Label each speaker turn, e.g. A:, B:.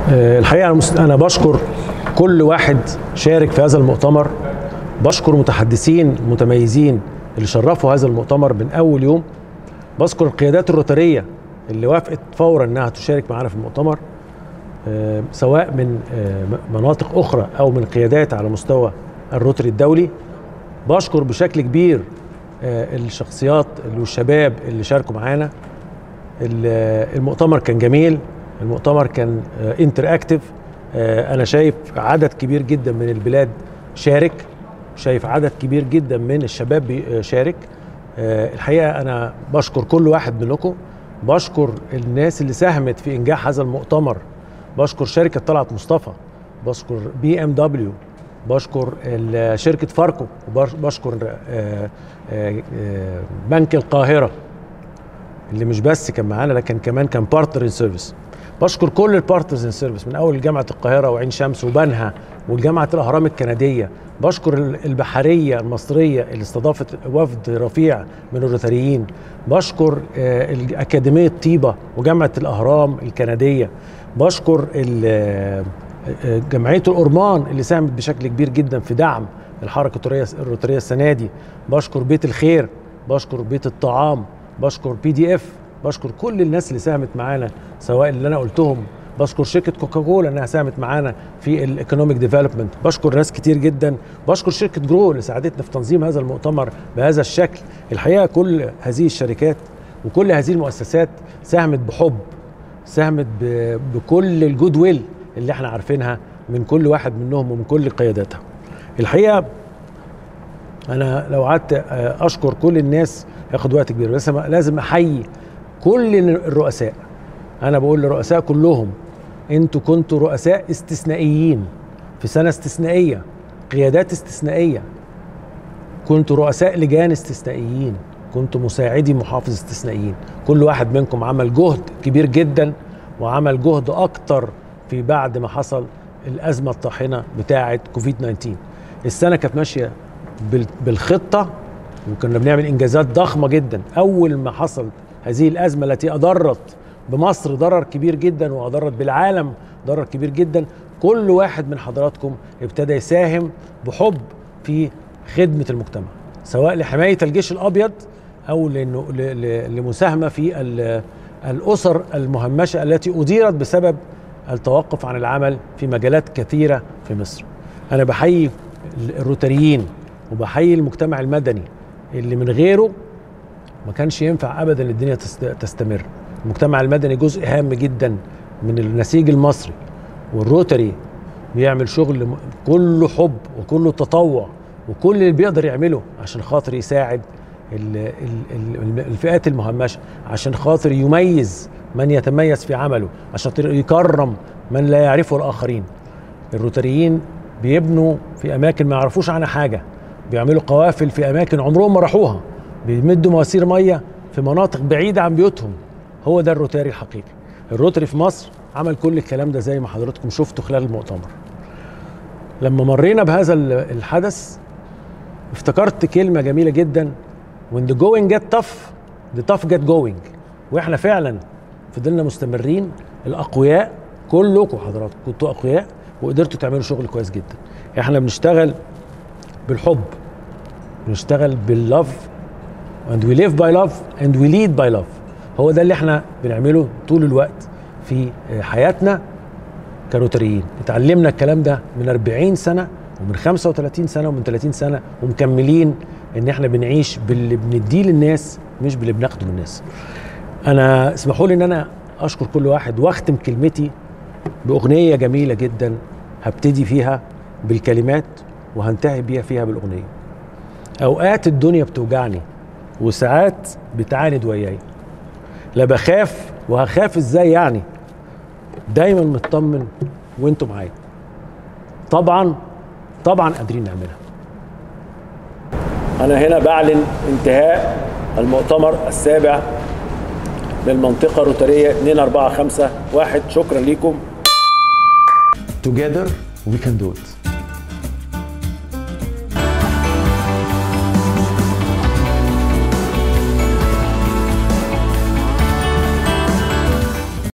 A: آه، الحقيقه أنا مس- انا بشكر كل واحد شارك في هذا المؤتمر بشكر متحدثين متميزين اللي شرفوا هذا المؤتمر من اول يوم بشكر القيادات الروتاريه اللي وافقت فورا انها تشارك معنا في المؤتمر آه، سواء من آه، م- مناطق اخرى او من قيادات على مستوى الروتري الدولي بشكر بشكل كبير آه، الشخصيات والشباب اللي شاركوا معانا ال- المؤتمر كان جميل المؤتمر كان انتر اكتف انا شايف عدد كبير جدا من البلاد شارك شايف عدد كبير جدا من الشباب بي- شارك آه، الحقيقه انا بشكر كل واحد منكم بشكر الناس اللي ساهمت في انجاح هذا المؤتمر بشكر شركه طلعت مصطفى بشكر بي ام دبليو بشكر ال- شركه فاركو وبشكر آه، آه، آه، بنك القاهره اللي مش بس كان معانا لكن كمان كان بارتنر ان سيرفيس بشكر كل البارتنرز ان سيرفيس من اول جامعه القاهره وعين شمس وبنها والجامعه الاهرام الكنديه بشكر ال- البحريه المصريه اللي استضافت وفد رفيع من الروتاريين بشكر آه، ال- اكاديميه طيبه وجامعه الاهرام الكنديه بشكر ال- آه، آه، جمعيه الأورمان اللي ساهمت بشكل كبير جدا في دعم الحركه الروتاريه الروتاريه السنه دي بشكر بيت الخير بشكر بيت الطعام بشكر بي دي اف بشكر كل الناس اللي ساهمت معانا سواء اللي انا قلتهم بشكر شركه كوكاكولا انها ساهمت معانا في الايكونوميك ديفلوبمنت بشكر ناس كتير جدا بشكر شركه جرو اللي ساعدتنا في تنظيم هذا المؤتمر بهذا الشكل الحقيقه كل هذه الشركات وكل هذه المؤسسات ساهمت بحب ساهمت ب- بكل الجود ويل اللي احنا عارفينها من كل واحد منهم ومن كل قياداتها الحقيقه انا لو قعدت آه، اشكر كل الناس ياخد وقت كبير بس أنا لازم احيي كل الرؤساء انا بقول للرؤساء كلهم انتوا كنتوا رؤساء استثنائيين في سنه استثنائيه قيادات استثنائيه كنتوا رؤساء لجان استثنائيين كنتوا مساعدي محافظ استثنائيين كل واحد منكم عمل جهد كبير جدا وعمل جهد اكتر في بعد ما حصل الازمه الطاحنه بتاعه كوفيد 19 السنه كانت ماشيه بال- بالخطه وكنا بنعمل انجازات ضخمه جدا اول ما حصل هذه الازمه التي اضرت بمصر ضرر كبير جدا واضرت بالعالم ضرر كبير جدا كل واحد من حضراتكم ابتدى يساهم بحب في خدمه المجتمع سواء لحمايه الجيش الابيض او لانه ل- ل- لمساهمه في ال- الاسر المهمشه التي اديرت بسبب التوقف عن العمل في مجالات كثيره في مصر. انا بحيي الروتاريين وبحيي المجتمع المدني اللي من غيره ما كانش ينفع ابدا الدنيا تست- تستمر. المجتمع المدني جزء هام جدا من النسيج المصري والروتري بيعمل شغل م- كله حب وكله تطوع وكل اللي بيقدر يعمله عشان خاطر يساعد ال- ال- ال- الفئات المهمشه عشان خاطر يميز من يتميز في عمله عشان خاطر يكرم من لا يعرفه الاخرين الروتاريين بيبنوا في اماكن ما يعرفوش عنها حاجه بيعملوا قوافل في اماكن عمرهم ما راحوها بيمدوا مواسير ميه في مناطق بعيده عن بيوتهم هو ده الروتاري الحقيقي الروتري في مصر عمل كل الكلام ده زي ما حضراتكم شفتوا خلال المؤتمر لما مرينا بهذا ال- الحدث افتكرت كلمة جميلة جدا when the going get tough the tough get going واحنا فعلا فضلنا مستمرين الاقوياء كلكم حضراتكم كنتوا اقوياء وقدرتوا تعملوا شغل كويس جدا احنا بنشتغل بالحب بنشتغل باللف and we live by love and we lead by love هو ده اللي احنا بنعمله طول الوقت في حياتنا كروتريين اتعلمنا الكلام ده من 40 سنه ومن 35 سنه ومن 30 سنه ومكملين ان احنا بنعيش باللي بنديه للناس مش باللي بناخده من الناس انا اسمحوا لي ان انا اشكر كل واحد واختم كلمتي باغنيه جميله جدا هبتدي فيها بالكلمات وهنتهي بيها فيها بالاغنيه اوقات الدنيا بتوجعني وساعات بتعاند وياي لا بخاف وهخاف ازاي يعني دايما مطمن وانتوا معايا طبعا طبعا قادرين نعملها انا هنا بعلن انتهاء المؤتمر السابع للمنطقة الروتارية 2 4 5 1 شكرا لكم Together we can do it